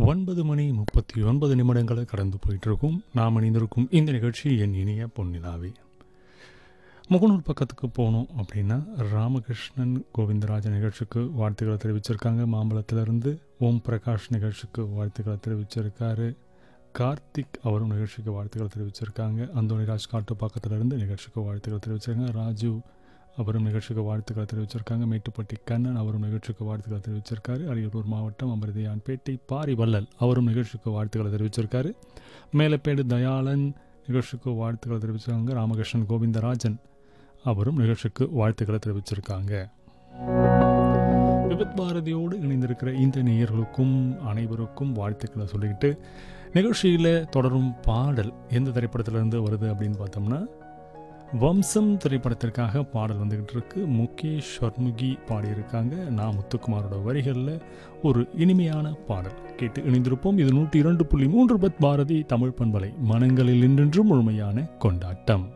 ஒன்பது மணி முப்பத்தி ஒன்பது நிமிடங்களை கடந்து போயிட்டு இருக்கும் நாம் இணைந்திருக்கும் இந்த நிகழ்ச்சி என் இனிய பொன்னிலாவே முகநூல் பக்கத்துக்கு போனோம் அப்படின்னா ராமகிருஷ்ணன் கோவிந்தராஜன் நிகழ்ச்சிக்கு வாழ்த்துக்களை தெரிவிச்சிருக்காங்க மாம்பழத்திலிருந்து ஓம் பிரகாஷ் நிகழ்ச்சிக்கு வாழ்த்துக்களை தெரிவிச்சிருக்காரு கார்த்திக் அவரும் நிகழ்ச்சிக்கு வாழ்த்துக்களை தெரிவிச்சிருக்காங்க அந்தோனிராஜ் காட்டுப்பாக்கத்திலிருந்து நிகழ்ச்சிக்கு வாழ்த்துக்களை தெரிவிச்சிருக்காங்க ராஜு அவரும் நிகழ்ச்சிக்கு வாழ்த்துக்களை தெரிவிச்சிருக்காங்க மேட்டுப்பட்டி கண்ணன் அவரும் நிகழ்ச்சிக்கு வாழ்த்துக்களை தெரிவிச்சிருக்காரு அரியலூர் மாவட்டம் அமிர்தியான்பேட்டை பாரி வள்ளல் அவரும் நிகழ்ச்சிக்கு வாழ்த்துக்களை தெரிவிச்சிருக்காரு மேலப்பேடு தயாளன் நிகழ்ச்சிக்கு வாழ்த்துக்களை தெரிவிச்சிருக்காங்க ராமகிருஷ்ணன் கோவிந்தராஜன் அவரும் நிகழ்ச்சிக்கு வாழ்த்துக்களை தெரிவிச்சிருக்காங்க விபத் பாரதியோடு இணைந்திருக்கிற இந்த நேயர்களுக்கும் அனைவருக்கும் வாழ்த்துக்களை சொல்லிக்கிட்டு நிகழ்ச்சியில் தொடரும் பாடல் எந்த திரைப்படத்திலிருந்து வருது அப்படின்னு பார்த்தோம்னா வம்சம் திரைப்படத்திற்காக பாடல் வந்துக்கிட்டு இருக்கு முகேஷ் ஷர்முகி பாடியிருக்காங்க நான் முத்துக்குமாரோட வரிகளில் ஒரு இனிமையான பாடல் கேட்டு இணைந்திருப்போம் இது நூற்றி இரண்டு புள்ளி மூன்று பத் பாரதி தமிழ் பண்பலை மனங்களில் இன்றென்றும் முழுமையான கொண்டாட்டம்